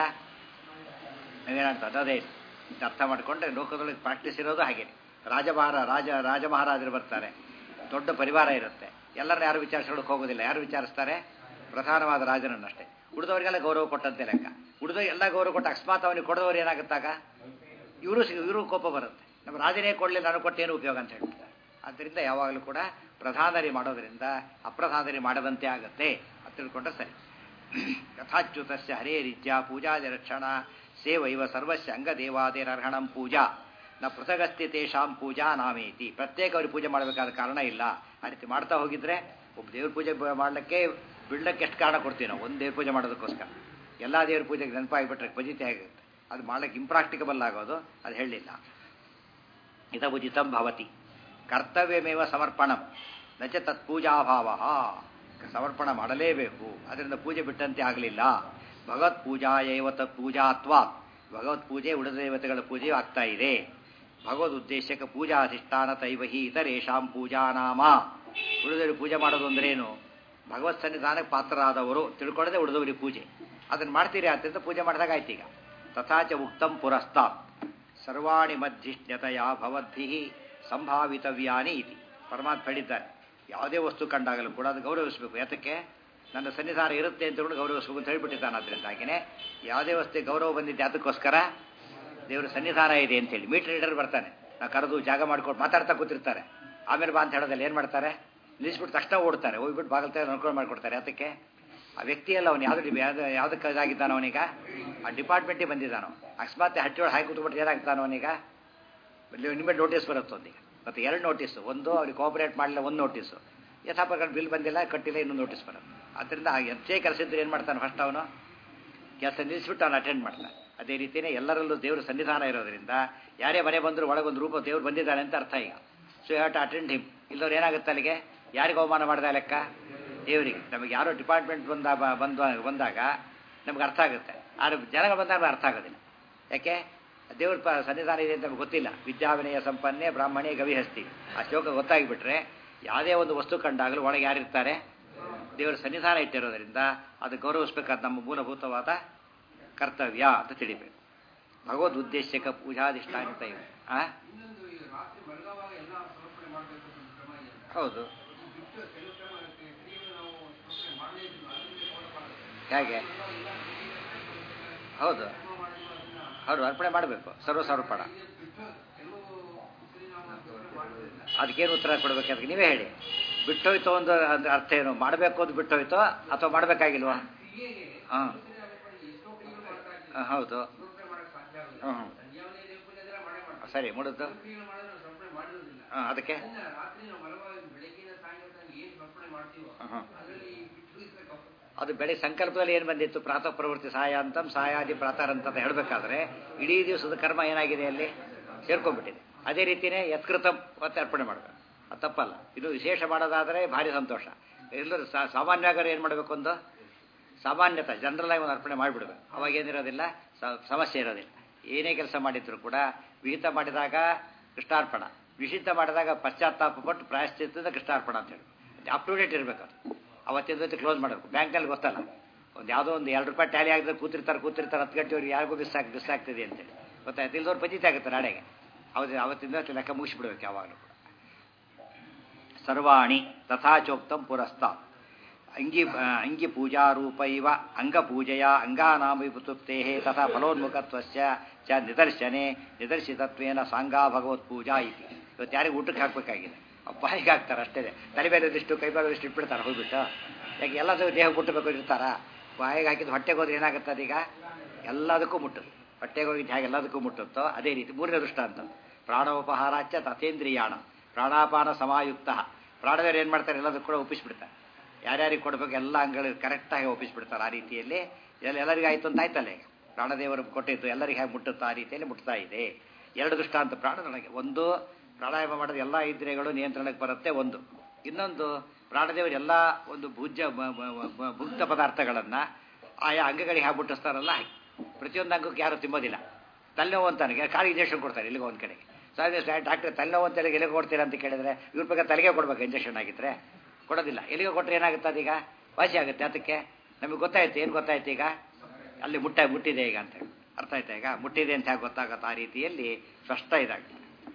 ನಾವೇನಂತ ಅದೇ ಇದು ಅರ್ಥ ಮಾಡಿಕೊಂಡ್ರೆ ಲೋಕದೊಳಗೆ ಪ್ರಾಕ್ಟೀಸ್ ಇರೋದು ಹಾಗೆ ರಾಜಮಹಾರ ರಾಜ ರಾಜ ಮಹಾರಾಜರು ಬರ್ತಾರೆ ದೊಡ್ಡ ಪರಿವಾರ ಇರುತ್ತೆ ಎಲ್ಲರನ್ನ ಯಾರು ವಿಚಾರಿಸ್ಕೊಳ್ಳೋಕೆ ಹೋಗೋದಿಲ್ಲ ಯಾರು ವಿಚಾರಿಸ್ತಾರೆ ಪ್ರಧಾನವಾದ ರಾಜನನ್ನಷ್ಟೇ ಉಳಿದವರಿಗೆಲ್ಲ ಗೌರವ ಕೊಟ್ಟಂತೆ ಲೆಕ್ಕ ಉಳಿದ ಎಲ್ಲ ಗೌರವ ಕೊಟ್ಟು ಅಕಸ್ಮಾತ್ ಅವನಿಗೆ ಕೊಡದವ್ರು ಏನಾಗುತ್ತಾಗ ಇವರು ಇವರು ಕೋಪ ಬರುತ್ತೆ ನಮ್ಮ ರಾಜನೇ ಕೊಡಲಿಲ್ಲ ನಾನು ಕೊಟ್ಟೇನು ಉಪಯೋಗ ಅಂತ ಹೇಳ್ತಾರೆ ಆದ್ದರಿಂದ ಯಾವಾಗಲೂ ಕೂಡ ಪ್ರಧಾನರಿ ಮಾಡೋದರಿಂದ ಅಪ್ರಧಾನರಿ ಮಾಡದಂತೆ ಆಗುತ್ತೆ ಅಂತ ತಿಳ್ಕೊಂಡ್ರೆ ಸರಿ ಯಥಾಚ್ಯುತಸ್ಯ ಹರೇ ರೀತ್ಯ ಪೂಜಾದಿ ರಕ್ಷಣ ಸೇವೈವ ಸರ್ವಸ್ಯ ಅಂಗದೇವಾದಿರರ್ಹಣಂ ಪೂಜಾ ನ ಪೃಥಗಸ್ತಿ ತೇಷಾಂ ಪೂಜಾ ನಾಮೇತಿ ಪ್ರತ್ಯೇಕ ಅವ್ರಿಗೆ ಪೂಜೆ ಮಾಡಬೇಕಾದ ಕಾರಣ ಇಲ್ಲ ಆ ರೀತಿ ಮಾಡ್ತಾ ಹೋಗಿದ್ರೆ ಒಬ್ಬ ದೇವ್ರ ಪೂಜೆ ಮಾಡಲಿಕ್ಕೆ ಬಿಡ್ಲಕ್ಕೆ ಎಷ್ಟು ಕಾರಣ ಕೊಡ್ತೀವಿ ನಾವು ಒಂದು ದೇವ್ರ ಪೂಜೆ ಮಾಡೋದಕ್ಕೋಸ್ಕರ ಎಲ್ಲ ದೇವ್ರ ಪೂಜೆಗೆ ನೆನಪಾಗಿಬಿಟ್ರೆ ಪಜಿತೆ ಆಗುತ್ತೆ ಅದು ಮಾಡ್ಲಿಕ್ಕೆ ಇಂಪ್ರಾಕ್ಟಿಕಬಲ್ ಆಗೋದು ಅದು ಹೇಳಲಿಲ್ಲ ಹಿತಭುಜಿತಂ ಭವತಿ ಕರ್ತವ್ಯಮೇವ ಸಮರ್ಪಣಂ ನಚ ತತ್ಪೂಜಾಭಾವ ಸಮರ್ಪಣ ಮಾಡಲೇಬೇಕು ಅದರಿಂದ ಪೂಜೆ ಬಿಟ್ಟಂತೆ ಆಗಲಿಲ್ಲ ಭಗವತ್ ಪೂಜಾ ಏವ ತತ್ ಪೂಜಾತ್ವಾತ್ ಭಗವತ್ ಪೂಜೆ ಉಳಿದ ದೇವತೆಗಳ ಪೂಜೆ ಆಗ್ತಾ ಇದೆ ಭಗವದ್ ಉದ್ದೇಶಕ್ಕೆ ಪೂಜಾ ಅಧಿಷ್ಠಾನ ತೈವಹಿ ಇತರೇಷಾಂ ಪೂಜಾ ನಾಮ ಉಳಿದವರು ಪೂಜೆ ಮಾಡೋದು ಅಂದ್ರೇನು ಭಗವತ್ ಸನ್ನಿಧಾನಕ್ಕೆ ಪಾತ್ರರಾದವರು ತಿಳ್ಕೊಳ್ಳದೆ ಉಳಿದವರಿಗೆ ಪೂಜೆ ಅದನ್ನು ಮಾಡ್ತೀರಿ ಆದ್ದರಿಂದ ಪೂಜೆ ಮಾಡಿದಾಗ ಆಯ್ತು ಈಗ ತಥಾಚ ಉಕ್ತಂ ಪುರಸ್ತಾತ್ ಸರ್ವಾಣಿ ಮಧ್ಯಿಷ್ಣ್ಯತೆಯ ಭವದ್ಭಿ ಸಂಭಾವಿತವ್ಯಾನಿ ಇತಿ ಪರಮಾತ್ಮ ಹೇಳಿದ್ದಾರೆ ಯಾವುದೇ ವಸ್ತು ಕಂಡಾಗಲೂ ಕೂಡ ಅದು ಗೌರವಿಸಬೇಕು ಯಾತಕ್ಕೆ ನನ್ನ ಸನ್ನಿಧಾನ ಇರುತ್ತೆ ಅಂತ ಹೇಳಿ ಗೌರವಿಸಬೇಕು ಅಂತ ಹೇಳಿಬಿಟ್ಟಿದ್ದಾನೆ ಅದರಿಂದಾಗಿನೇ ಯಾವುದೇ ವಸ್ತು ಗೌರವ ಬಂದಿದ್ದೆ ಅದಕ್ಕೋಸ್ಕರ ದೇವರ ಸನ್ನಿಧಾನ ಇದೆ ಅಂತೇಳಿ ಮೀಟರ್ ರೀಡರ್ ಬರ್ತಾನೆ ನಾವು ಕರೆದು ಜಾಗ ಮಾಡ್ಕೊಂಡು ಮಾತಾಡ್ತಾ ಕೂತಿರ್ತಾರೆ ಆಮೇಲೆ ಬಾ ಅಂತ ಹೇಳೋದಲ್ಲಿ ಏನು ಮಾಡ್ತಾರೆ ನಿಲ್ಲಿಸ್ಬಿಟ್ಟು ತಕ್ಷಣ ಓಡ್ತಾರೆ ಹೋಗ್ಬಿಟ್ಟು ಬಾಗಲ್ತಾ ಅನುಕೂಲ ಮಾಡಿಕೊಡ್ತಾರೆ ಅದಕ್ಕೆ ಆ ವ್ಯಕ್ತಿಯಲ್ಲ ಅವನು ಯಾವ್ದು ಯಾವ್ದು ಯಾವುದಕ್ಕೆ ಇದಾಗಿದ್ದಾನೋ ಅವನೀಗ ಆ ಡಿಪಾರ್ಟ್ಮೆಂಟಿಗೆ ಬಂದಿದ್ದಾನೋ ಅಕಸ್ಮಾತ್ ಹಟ್ಟಿಯೊಳಗೆ ಹಾಕಿ ಕೂತ್ಬಿಟ್ಟು ಏನಾಗ್ತಾನೋ ಅವನೀಗ ನಿಮ್ಮ ನೋಟಿಸ್ ಬರುತ್ತೆ ಒಂದಿಗೆ ಮತ್ತು ಎರಡು ನೋಟಿಸು ಒಂದು ಅವ್ರಿಗೆ ಕೋಆಪರೇಟ್ ಮಾಡಲಿಲ್ಲ ಒಂದು ನೋಟಿಸು ಯಥಾಪ್ರಕಾರ ಬಿಲ್ ಬಂದಿಲ್ಲ ಕಟ್ಟಿಲ್ಲ ಇನ್ನೊಂದು ನೋಟಿಸ್ ಬರುತ್ತೆ ಅದರಿಂದ ಹೆಚ್ಚೇ ಕೆಲಸ ಇದ್ದರೆ ಏನು ಮಾಡ್ತಾನೆ ಫಸ್ಟ್ ಅವನು ಕೆಲಸ ನಿಲ್ಲಿಸ್ಬಿಟ್ಟು ಅವನು ಅಟೆಂಡ್ ಮಾಡ್ತಾನೆ ಅದೇ ರೀತಿಯೇ ಎಲ್ಲರಲ್ಲೂ ದೇವರ ಸನ್ನಿಧಾನ ಇರೋದ್ರಿಂದ ಯಾರೇ ಮನೆ ಬಂದರೂ ಒಳಗೊಂದು ರೂಪ ದೇವ್ರು ಬಂದಿದ್ದಾನೆ ಅಂತ ಅರ್ಥ ಈಗ so you have to attend him ಇಲ್ಲವ್ರು ಏನಾಗುತ್ತೆ ಅಲ್ಲಿಗೆ ಯಾರಿಗೆ ಅವಮಾನ ಮಾಡಿದ ಲೆಕ್ಕ ದೇವರಿಗೆ ನಮಗೆ ಯಾರೋ ಡಿಪಾರ್ಟ್ಮೆಂಟ್ ಬಂದ ಬಂದ ಬಂದಾಗ ನಮ್ಗೆ ಅರ್ಥ ಆಗುತ್ತೆ ಆದರೆ ಜನಗಳು ಬಂದಾಗ ನಮ್ಗೆ ಅರ್ಥ ಆಗೋದಿಲ್ಲ ಯಾಕೆ ದೇವ್ರ ಪ ಸನ್ನಿಧಾನ ಇದೆ ಅಂತ ನಮ್ಗೆ ಗೊತ್ತಿಲ್ಲ ವಿದ್ಯಾವಿನಯ ಸಂಪನ್ನೆ ಬ್ರಾಹ್ಮಣೇ ಗವಿಹಸ್ತಿ ಆ ಶ್ಲೋಕ ಗೊತ್ತಾಗಿಬಿಟ್ರೆ ಯಾವುದೇ ಒಂದು ವಸ್ತು ಕಂಡಾಗಲೂ ಒಳಗೆ ಯಾರಿರ್ತಾರೆ ದೇವರ ಸನ್ನಿಧಾನ ಇಟ್ಟಿರೋದರಿಂದ ಅದು ಗೌರವಿಸಬೇಕಾದ ನಮ್ಮ ಮೂಲಭೂತವಾದ ಕರ್ತವ್ಯ ಅಂತ ತಿಳಿಬೇಕು ಭಗವದ್ ಉದ್ದೇಶಕ ಪೂಜಾಧಿಷ್ಠಾನಿತ ಇವೆ ಆ ಹೌದು ಹೇಗೆ ಹೌದು ಹೌದು ಅರ್ಪಣೆ ಮಾಡಬೇಕು ಸರ್ವ ಸಮರ್ಪಣ ಅದಕ್ಕೇನು ಉತ್ತರ ಕೊಡಬೇಕು ಅದಕ್ಕೆ ನೀವೇ ಹೇಳಿ ಬಿಟ್ಟೋಯ್ತು ಒಂದು ಅದ್ ಅರ್ಥ ಏನು ಮಾಡಬೇಕು ಅಂತ ಬಿಟ್ಟೋಯ್ತೋ ಅಥವಾ ಮಾಡಬೇಕಾಗಿಲ್ವಾ ಹಾಂ ಹೌದು ಹ್ಞೂ ಸರಿ ಮುಡಿದ್ದು ಹಾಂ ಅದಕ್ಕೆ ಹಾಂ ಅದು ಬೆಳಿಗ್ಗೆ ಸಂಕಲ್ಪದಲ್ಲಿ ಏನು ಬಂದಿತ್ತು ಪ್ರಾತಃ ಪ್ರವೃತ್ತಿ ಸಹಾಯ ಅಂತ ಸಹಾಯಾದಿ ಪ್ರಾತಃ ಅಂತ ಹೇಳಬೇಕಾದ್ರೆ ಇಡೀ ದಿವಸದ ಕರ್ಮ ಏನಾಗಿದೆ ಅಲ್ಲಿ ಸೇರ್ಕೊಂಡ್ಬಿಟ್ಟಿದೆ ಅದೇ ರೀತಿಯೇ ಯತ್ಕೃತ ಮತ್ತೆ ಅರ್ಪಣೆ ಮಾಡಬೇಕು ಅದು ತಪ್ಪಲ್ಲ ಇದು ವಿಶೇಷ ಮಾಡೋದಾದರೆ ಭಾರಿ ಸಂತೋಷ ಎಲ್ಲರೂ ಸಾಮಾನ್ಯವಾಗಿ ಏನು ಮಾಡಬೇಕು ಒಂದು ಸಾಮಾನ್ಯತ ಜನರಲ್ ಆಗಿ ಒಂದು ಅರ್ಪಣೆ ಮಾಡಿಬಿಡ್ಬೇಕು ಅವಾಗ ಏನಿರೋದಿಲ್ಲ ಸಮಸ್ಯೆ ಇರೋದಿಲ್ಲ ಏನೇ ಕೆಲಸ ಮಾಡಿದ್ರು ಕೂಡ ವಿಹಿತ ಮಾಡಿದಾಗ ಕೃಷ್ಣಾರ್ಪಣ ವಿಷಿತ ಮಾಡಿದಾಗ ಪಶ್ಚಾತ್ತಾಪ ಪಟ್ಟು ಪ್ರಾಯಶ್ಚಿತ್ತದ ಕೃಷ್ಣಾರ್ಪಣ ಅಂತ ಹೇಳಿ ಅಪ್ ಟು ಡೇಟ್ ಇರಬೇಕು ಅದು ಅವತ್ತಿನ ಜೊತೆ ಕ್ಲೋಸ್ ಮಾಡಬೇಕು ಬ್ಯಾಂಕ್ನಲ್ಲಿ ಗೊತ್ತಲ್ಲ ಒಂದು ಯಾವುದೋ ಒಂದು ಎರಡು ರೂಪಾಯಿ ಟ್ಯಾಲಿ ಆಗಿದ್ರೆ ಕೂತಿರ್ತಾರೆ ಕೂತಿರ್ತಾರೆ ಹತ್ತು ಗಂಟೆವ್ರಿಗೆ ಯಾರಿಗೂ ಮಿಸ್ ಆಗಿ ಮಿಸ್ ಆಗ್ತಿದೆ ಅಂತೇಳಿ ಗೊತ್ತಾಯ್ತು ಇಲ್ದವ್ರು ಪಂಚಿತ ಆಗುತ್ತೆ ನಾಳೆಗೆ ಅವತ್ತು ಅವತ್ತಿಂದ ಲೆಕ್ಕ ಮುಗಿಸ್ಬಿಡ್ಬೇಕು ಯಾವಾಗಲೂ ಕೂಡ ಸರ್ವಾಣಿ ತಥಾಚೋಕ್ತಂ ಪುರಸ್ತಾತ್ ಅಂಗಿ ಅಂಗಿ ಪೂಜಾರೂಪ ಇವ ಅಂಗಪೂಜೆಯ ಅಂಗಾನಾಮಿಪುತುಪ್ತೇ ತಥಾ ಫಲೋನ್ಮುಖತ್ವಸ್ಯ ಚ ನಿದರ್ಶನೆ ನಿದರ್ಶಿತತ್ವೇನ ಸಾಂಗಾ ಭಗವತ್ ಪೂಜಾ ಇತಿ ಇವತ್ತು ಯಾರಿಗೆ ಊಟಕ್ಕೆ ಹಾಕಬೇಕಾಗಿದೆ ಬಾಯಿಗೆ ಹಾಕ್ತಾರೆ ಅಷ್ಟೇ ತಲೆ ಮೇಲೆ ಇಷ್ಟು ಕೈ ಮೇಲೆ ಇಷ್ಟು ಇಟ್ಬಿಡ್ತಾರೆ ಹೋಗ್ಬಿಟ್ಟು ಯಾಕೆ ಎಲ್ಲದೂ ದೇಹ ಮುಟ್ಟಬೇಕು ಇರ್ತಾರ ಬಾಯಿಗೆ ಹಾಕಿದ್ದು ಹೊಟ್ಟೆಗೆ ಹೋದ್ರೆ ಏನಾಗುತ್ತೆ ಅದೀಗ ಎಲ್ಲದಕ್ಕೂ ಮುಟ್ಟುದು ಹೊಟ್ಟೆಗೆ ಹೋಗಿದ್ದು ಹೇಗೆ ಎಲ್ಲದಕ್ಕೂ ಮುಟ್ಟುತ್ತೋ ಅದೇ ರೀತಿ ಮೂರನೇ ದೃಷ್ಟ ಅಂತ ಪ್ರಾಣೋಪಹಾರಾಚ ತಥೇಂದ್ರಿಯಾಣ ಪ್ರಾಣಾಪಾನ ಸಮಾಯುಕ್ತ ಪ್ರಾಣದವ್ರು ಏನು ಮಾಡ್ತಾರೆ ಎಲ್ಲದಕ್ಕೂ ಕೂಡ ಒಪ್ಪಿಸ್ಬಿಡ್ತಾರೆ ಯಾರ್ಯಾರಿಗೆ ಕೊಡಬೇಕು ಎಲ್ಲ ಅಂಗಗಳು ಕರೆಕ್ಟಾಗಿ ಒಪ್ಪಿಸ್ಬಿಡ್ತಾರೆ ಆ ರೀತಿಯಲ್ಲಿ ಎಲ್ಲ ಎಲ್ಲರಿಗೂ ಆಯಿತು ಅಂತ ಆಯ್ತಲ್ಲ ಈಗ ಪ್ರಾಣದೇವರು ಕೊಟ್ಟಿದ್ದು ಎಲ್ಲರಿಗೆ ಹೇಗೆ ಮುಟ್ಟುತ್ತೋ ಆ ರೀತಿಯಲ್ಲಿ ಮುಟ್ತಾ ಇದೆ ಎರಡು ದೃಷ್ಟಾಂತ ಪ್ರಾಣದೊಳಗೆ ಒಂದು ಪ್ರಾಣಾಯಾಮ ಮಾಡೋದು ಎಲ್ಲ ಇಂದ್ರಿಯಗಳು ನಿಯಂತ್ರಣಕ್ಕೆ ಬರುತ್ತೆ ಒಂದು ಇನ್ನೊಂದು ಪ್ರಾಣದೇವರು ಎಲ್ಲ ಒಂದು ಭುಜ ಭುಕ್ತ ಪದಾರ್ಥಗಳನ್ನು ಆಯಾ ಅಂಗಗಳಿಗೆ ಹೇಗೆ ಮುಟ್ಟಿಸ್ತಾರಲ್ಲ ಹಾಗೆ ಪ್ರತಿಯೊಂದು ಅಂಗಕ್ಕೆ ಯಾರು ತಿಂಬೋದಿಲ್ಲ ತಲೆನೋವು ಅಂತಾನೆ ಕಾಲಿಗೆ ಇಂಜೆಕ್ಷನ್ ಕೊಡ್ತಾರೆ ಇಲ್ಲಿಗೆ ಒಂದು ಕಡೆಗೆ ಸಾಧ್ಯ ಡಾಕ್ಟರ್ ತಲೆನೋವು ಅಂತ ಎಲ್ಲಿಗೆ ಕೊಡ್ತೀರಾ ಅಂತ ಕೇಳಿದ್ರೆ ಇವ್ರ ಬಗ್ಗೆ ತಲೆಗೆ ಕೊಡ್ಬೇಕು ಇಂಜೆಕ್ಷನ್ ಆಗಿದ್ರೆ ಕೊಡೋದಿಲ್ಲ ಎಲ್ಲಿಗೆ ಕೊಟ್ಟರೆ ಏನಾಗುತ್ತೆ ಅದೀಗ ವಾಸಿ ಆಗುತ್ತೆ ಅದಕ್ಕೆ ನಮಗೆ ಗೊತ್ತಾಯ್ತು ಏನು ಗೊತ್ತಾಯ್ತು ಈಗ ಅಲ್ಲಿ ಮುಟ್ಟ ಮುಟ್ಟಿದೆ ಈಗ ಅಂತೇಳಿ ಅರ್ಥ ಆಯ್ತಾ ಈಗ ಮುಟ್ಟಿದೆ ಅಂತ ಹೇಗೆ ಗೊತ್ತಾಗತ್ತೆ ಆ ರೀತಿಯಲ್ಲಿ ಸ್ಪಷ್ಟ ಇದಾಗುತ್ತೆ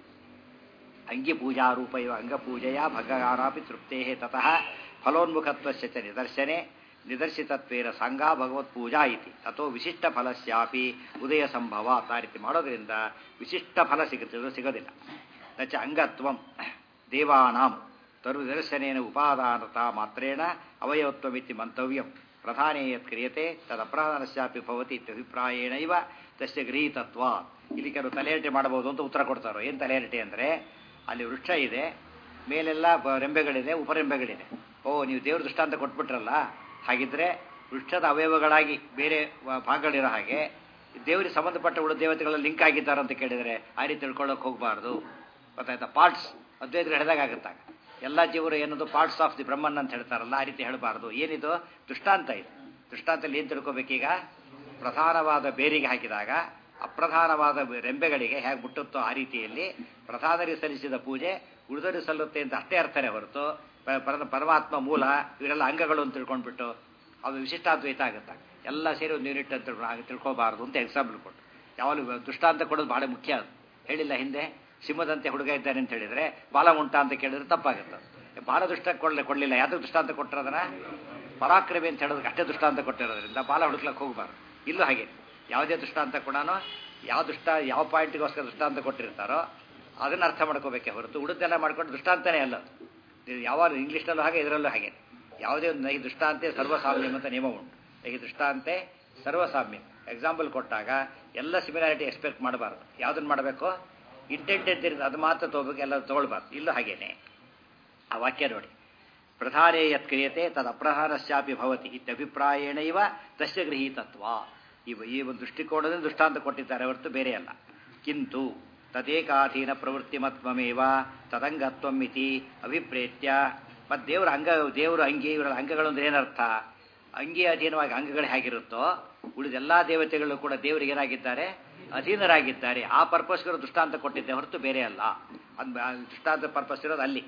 ಅಂಗಿ ಪೂಜಾರೂಪ ಇವ ಅಂಗಪೂಜೆಯ ಭಗವಾನಾಪಿ ತೃಪ್ತೇ ತತಃ ಫಲೋನ್ಮುಖತ್ವಸ್ಯ ಚ ನಿದರ್ಶನೆ ನಿದರ್ಶಿತತ್ವೇನ ಸಂಘ ಭಗವತ್ ಪೂಜಾ ಇತಿ ತಥೋ ವಿಶಿಷ್ಟ ಫಲಸ್ಯಾಪಿ ಉದಯ ಸಂಭವ ಆ ರೀತಿ ಮಾಡೋದ್ರಿಂದ ವಿಶಿಷ್ಟ ಫಲ ಸಿಗುತ್ತೆ ಇದು ಸಿಗೋದಿಲ್ಲ ನಚ ಅಂಗತ್ವಂ ದೇವಾನಾಂ ತರು ನಿದರ್ಶನೇನ ಉಪಾದಾನತ ಮಾತ್ರೇಣ ಅವಯವತ್ವಮಿತಿ ಮಂತವ್ಯಂ ಪ್ರಧಾನೇ ಯತ್ ಕ್ರಿಯತೆ ತದಪ್ರಧಾನಸ್ಯಾಪಿ ಭವತಿ ಇತ್ಯಭಿಪ್ರಾಯೇಣ ಇವ ತಸ್ಯ ಗೃಹೀತತ್ವ ಇಲ್ಲಿ ಕೆಲವು ತಲೆಹರಟೆ ಮಾಡಬಹುದು ಅಂತ ಉತ್ತರ ಕೊಡ್ತಾರೋ ಏನು ತಲೆಹರಟೆ ಅಂದರೆ ಅಲ್ಲಿ ವೃಕ್ಷ ಇದೆ ಮೇಲೆಲ್ಲ ರೆಂಬೆಗಳಿದೆ ಉಪರೆಂಬೆಗಳಿದೆ ಓ ನೀವು ದೇವ್ರ ದೃಷ್ಟಾಂತ ಕೊಟ್ಬಿಟ್ರಲ್ಲ ಹಾಗಿದ್ರೆ ವೃಕ್ಷದ ಅವಯವಗಳಾಗಿ ಬೇರೆ ಭಾಗಗಳಿರೋ ಹಾಗೆ ದೇವರಿಗೆ ಸಂಬಂಧಪಟ್ಟ ಉಳಿದ ದೇವತೆಗಳ ಲಿಂಕ್ ಆಗಿದ್ದಾರೆ ಅಂತ ಕೇಳಿದರೆ ಆ ರೀತಿ ತಿಳ್ಕೊಳ್ಳೋಕೆ ಹೋಗಬಾರ್ದು ಗೊತ್ತಾಯ್ತಾ ಪಾರ್ಟ್ಸ್ ಅದ್ವೈತರು ಹೇಳಿದಾಗುತ್ತಾಗ ಎಲ್ಲ ಜೀವರು ಏನದು ಪಾರ್ಟ್ಸ್ ಆಫ್ ದಿ ಬ್ರಹ್ಮನ್ ಅಂತ ಹೇಳ್ತಾರಲ್ಲ ಆ ರೀತಿ ಹೇಳಬಾರ್ದು ಏನಿದು ದೃಷ್ಟಾಂತ ಇದು ದೃಷ್ಟಾಂತದಲ್ಲಿ ಏನು ತಿಳ್ಕೊಬೇಕೀಗ ಪ್ರಧಾನವಾದ ಬೇರಿಗೆ ಹಾಕಿದಾಗ ಅಪ್ರಧಾನವಾದ ರೆಂಬೆಗಳಿಗೆ ಹೇಗೆ ಮುಟ್ಟುತ್ತೋ ಆ ರೀತಿಯಲ್ಲಿ ಪ್ರಧಾನರಿಗೆ ಸಲ್ಲಿಸಿದ ಪೂಜೆ ಉಳಿದರಿಗೆ ಸಲ್ಲುತ್ತೆ ಅಂತ ಅಷ್ಟೇ ಅರ್ಥನೇ ಹೊರತು ಪರಮಾತ್ಮ ಮೂಲ ಇವರೆಲ್ಲ ಅಂಗಗಳು ಅಂತ ತಿಳ್ಕೊಂಡ್ಬಿಟ್ಟು ಅದು ವಿಶಿಷ್ಟಾದ್ವೈತ ಆಗುತ್ತೆ ಎಲ್ಲ ಸೇರಿ ಒಂದು ಯೂನಿಟ್ ಅಂತ ತಿಳ್ಕೊಬಾರ್ದು ಅಂತ ಎಕ್ಸಾಂಪಲ್ ಕೊಟ್ಟು ಯಾವಾಗಲೂ ದೃಷ್ಟಾಂತ ಕೊಡೋದು ಭಾಳ ಮುಖ್ಯ ಅದು ಹೇಳಿಲ್ಲ ಹಿಂದೆ ಸಿಂಹದಂತೆ ಹುಡುಗ ಇದ್ದಾನೆ ಅಂತ ಹೇಳಿದರೆ ಬಾಲ ಉಂಟ ಅಂತ ಕೇಳಿದ್ರೆ ತಪ್ಪಾಗುತ್ತೆ ಬಾಲ ದೃಷ್ಟ ಕೊಡಲಿ ಕೊಡಲಿಲ್ಲ ಯಾವ್ದು ದೃಷ್ಟಾಂತ ಕೊಟ್ಟಿರೋದನ್ನ ಪರಾಕ್ರಮಿ ಅಂತ ಹೇಳೋದಕ್ಕೆ ಅಷ್ಟೇ ದೃಷ್ಟಾಂತ ಕೊಟ್ಟಿರೋದ್ರಿಂದ ಬಾಲ ಹುಡುಕ್ಲಕ್ಕೆ ಹೋಗಬಾರ್ದು ಇಲ್ಲೂ ಹಾಗೆ ಯಾವುದೇ ದೃಷ್ಟಾಂತ ಕೂಡ ಯಾವ ದೃಷ್ಟ ಯಾವ ಪಾಯಿಂಟಿಗೋಸ್ಕರ ದೃಷ್ಟಾಂತ ಕೊಟ್ಟಿರ್ತಾರೋ ಅದನ್ನು ಅರ್ಥ ಮಾಡ್ಕೋಬೇಕೇ ಹೊರತು ಉಳಿದೆಲ್ಲ ಮಾಡ್ಕೊಂಡು ದೃಷ್ಟಾಂತನೇ ಅಲ್ಲ ಯಾವಾಗ ಇಂಗ್ಲೀಷ್ನಲ್ಲೂ ಹಾಗೆ ಇದರಲ್ಲೂ ಹಾಗೆ ಯಾವುದೇ ಒಂದು ನೈ ದೃಷ್ಟಾಂತೆ ಸರ್ವಸಾಮ್ಯಂ ಅಂತ ನಿಯಮ ಉಂಟು ಈ ದೃಷ್ಟಾಂತೆ ಸರ್ವಸಾಮ್ಯ ಎಕ್ಸಾಂಪಲ್ ಕೊಟ್ಟಾಗ ಎಲ್ಲ ಸಿಮಿಲಾರಿಟಿ ಎಕ್ಸ್ಪೆಕ್ಟ್ ಮಾಡಬಾರ್ದು ಯಾವುದನ್ನು ಮಾಡಬೇಕು ಇಂಟೆಂಟೆಡ್ ಇರುತ್ತೆ ಅದು ಮಾತ್ರ ತಗೋಬೇಕು ಎಲ್ಲ ತೊಗೊಳ್ಬಾರ್ದು ಇಲ್ಲೂ ಹಾಗೇನೆ ಆ ವಾಕ್ಯ ನೋಡಿ ಪ್ರಧಾನೇ ಯತ್ ಕ್ರಿಯತೆ ತದ ಅಪ್ರಧಾನಶ್ಚಾಪಿ ಭವತಿ ಇತ್ಯಭಿಪ್ರಾಯೇಣ ಇವ ತಸ್ಯ ಗೃಹೀತತ್ವ ಇವ ಈ ಒಂದು ದೃಷ್ಟಿಕೋನದಿಂದ ದೃಷ್ಟಾಂತ ಕೊಟ್ಟಿದ್ದಾರೆ ಹೊರತು ಬೇರೆ ಅಲ್ಲ ಕಿಂತು ತದೇಕಾಧೀನ ಪ್ರವೃತ್ತಿಮತ್ವಮೇವ ತದಂಗತ್ವಂ ಇತಿ ಅಭಿಪ್ರೇತ್ಯ ಮತ್ತು ದೇವರ ಅಂಗ ದೇವರ ಅಂಗಿ ಇವರ ಅಂಗಗಳು ಅಂದ್ರೆ ಏನರ್ಥ ಅಂಗಿ ಅಧೀನವಾಗಿ ಅಂಗಗಳು ಹೇಗಿರುತ್ತೋ ಉಳಿದ ಎಲ್ಲ ದೇವತೆಗಳು ಕೂಡ ದೇವರಿಗೆ ಏನಾಗಿದ್ದಾರೆ ಅಧೀನರಾಗಿದ್ದಾರೆ ಆ ಪರ್ಪಸ್ಗರು ದೃಷ್ಟಾಂತ ಕೊಟ್ಟಿದ್ದೆ ಹೊರತು ಬೇರೆ ಅಲ್ಲ ಅದು ದೃಷ್ಟಾಂತ ಪರ್ಪಸ್ ಇರೋದು ಅಲ್ಲಿ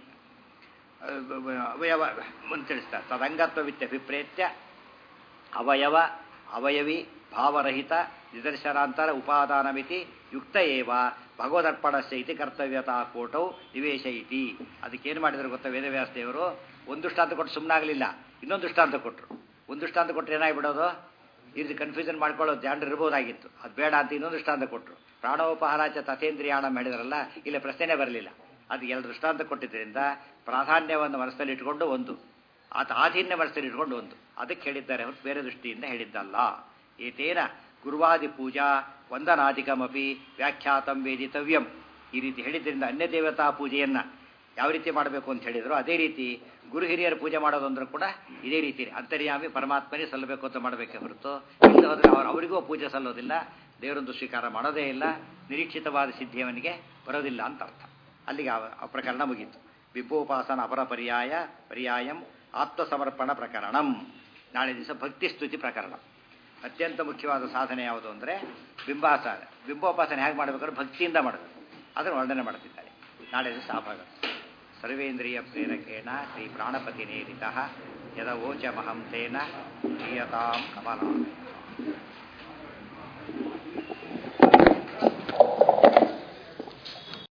ಅವಯವ ಮುಂದೆ ತಿಳಿಸ್ತಾರೆ ತದಂಗತ್ವವಿತ್ಯ ಅಭಿಪ್ರೇತ್ಯ ಅವಯವ ಅವಯವಿ ಭಾವರಹಿತ ನಿದರ್ಶನಾಂತರ ಉಪಾದಾನಮಿತಿ ಯುಕ್ತ ಏವ ಭಗವದರ್ಪಣಸ್ಯ ಇತಿ ಕರ್ತವ್ಯತಾ ಕೋಟೌ ನಿವೇಶ ಇತಿ ಅದಕ್ಕೇನು ಮಾಡಿದ್ರು ಗೊತ್ತಾ ವೇದವ್ಯಾಸ ದೇವರು ಒಂದು ದೃಷ್ಟಾಂತ ಕೊಟ್ಟು ಸುಮ್ಮನಾಗಲಿಲ್ಲ ಇನ್ನೊಂದು ದೃಷ್ಟಾಂತ ಕೊಟ್ಟರು ಒಂದು ದೃಷ್ಟಾಂತ ಕೊಟ್ಟರೆ ಏನಾಗಿಬಿಡೋದು ಇದು ಕನ್ಫ್ಯೂಷನ್ ಮಾಡ್ಕೊಳ್ಳೋದು ಜಾಂಡ್ರು ಇರ್ಬೋದಾಗಿತ್ತು ಅದು ಬೇಡ ಅಂತ ಇನ್ನೊಂದು ದೃಷ್ಟಾಂತ ಕೊಟ್ಟರು ಪ್ರಾಣೋಪಹಾರಾಚ ತಥೇಂದ್ರಿಯಾಣ ಮಾಡಿದ್ರಲ್ಲ ಇಲ್ಲ ಪ್ರಶ್ನೆನೇ ಬರಲಿಲ್ಲ ಅದು ಎರಡು ದೃಷ್ಟಾಂತ ಕೊಟ್ಟಿದ್ದರಿಂದ ಪ್ರಾಧಾನ್ಯವನ್ನು ಮನಸ್ಸಲ್ಲಿ ಇಟ್ಕೊಂಡು ಒಂದು ಆತ ಆಧೀನ್ಯ ಮನಸ್ಸಲ್ಲಿ ಇಟ್ಕೊಂಡು ಒಂದು ಅದಕ್ಕೆ ಹೇಳಿದ್ದಾರೆ ಹೊರತು ಬೇರೆ ದೃಷ್ಟಿಯಿಂದ ಹೇಳಿದ್ದಲ್ಲ ಏತೇನ ಗುರುವಾದಿ ಪೂಜಾ ವಂದನಾಧಿಕಮಪಿ ವ್ಯಾಖ್ಯಾತಂ ವೇದಿತವ್ಯಂ ಈ ರೀತಿ ಹೇಳಿದ್ರಿಂದ ಅನ್ಯ ದೇವತಾ ಪೂಜೆಯನ್ನ ಯಾವ ರೀತಿ ಮಾಡಬೇಕು ಅಂತ ಹೇಳಿದ್ರು ಅದೇ ರೀತಿ ಗುರು ಹಿರಿಯರ ಪೂಜೆ ಮಾಡೋದು ಅಂದ್ರೆ ಕೂಡ ಇದೇ ರೀತಿ ಅಂತರ್ಯಾಮಿ ಪರಮಾತ್ಮನೇ ಸಲ್ಲಬೇಕು ಅಂತ ಮಾಡಬೇಕೆ ಹೊರತು ಇಲ್ಲ ಹೋದ್ರೆ ಅವ್ರು ಅವರಿಗೂ ಪೂಜೆ ಸಲ್ಲೋದಿಲ್ಲ ದೇವರೊಂದು ಸ್ವೀಕಾರ ಮಾಡೋದೇ ಇಲ್ಲ ನಿರೀಕ್ಷಿತವಾದ ಸಿದ್ಧಿಯವನಿಗೆ ಬರೋದಿಲ್ಲ ಅಂತ ಅರ್ಥ ಅಲ್ಲಿಗೆ ಆ- ಆ ಪ್ರಕರಣ ಮುಗೀತು ಬಿಂಬೋಪಾಸನ ಅಪರ ಪರ್ಯಾಯ ಪರ್ಯಾಯಂ ಆತ್ಮಸಮರ್ಪಣ ಪ್ರಕರಣಂ ನಾಳೆ ದಿವಸ ಭಕ್ತಿ ಸ್ತುತಿ ಪ್ರಕರಣ ಅತ್ಯಂತ ಮುಖ್ಯವಾದ ಸಾಧನೆ ಯಾವುದು ಅಂದರೆ ಬಿಂಬಾಸನ ಬಿಂಬೋಪಾಸನೆ ಹೇಗೆ ಮಾಡಬೇಕಾದ್ರೆ ಭಕ್ತಿಯಿಂದ ಮಾಡಬೇಕು ಅದನ್ನು ವರ್ಣನೆ ಮಾಡ್ತಿದ್ದಾರೆ ನಾಳೆ ದಿವಸ ಆ ಭಾಗ ಸರ್ವೇಂದ್ರಿಯ ಪ್ರೇರಕೇಣ ಶ್ರೀ ಪ್ರಾಣಪತಿ ನೇರಿತ ಯದವೋಚಮಹಂ ತೇನ ಪ್ರಿಯತಾಂ ಕಮಲ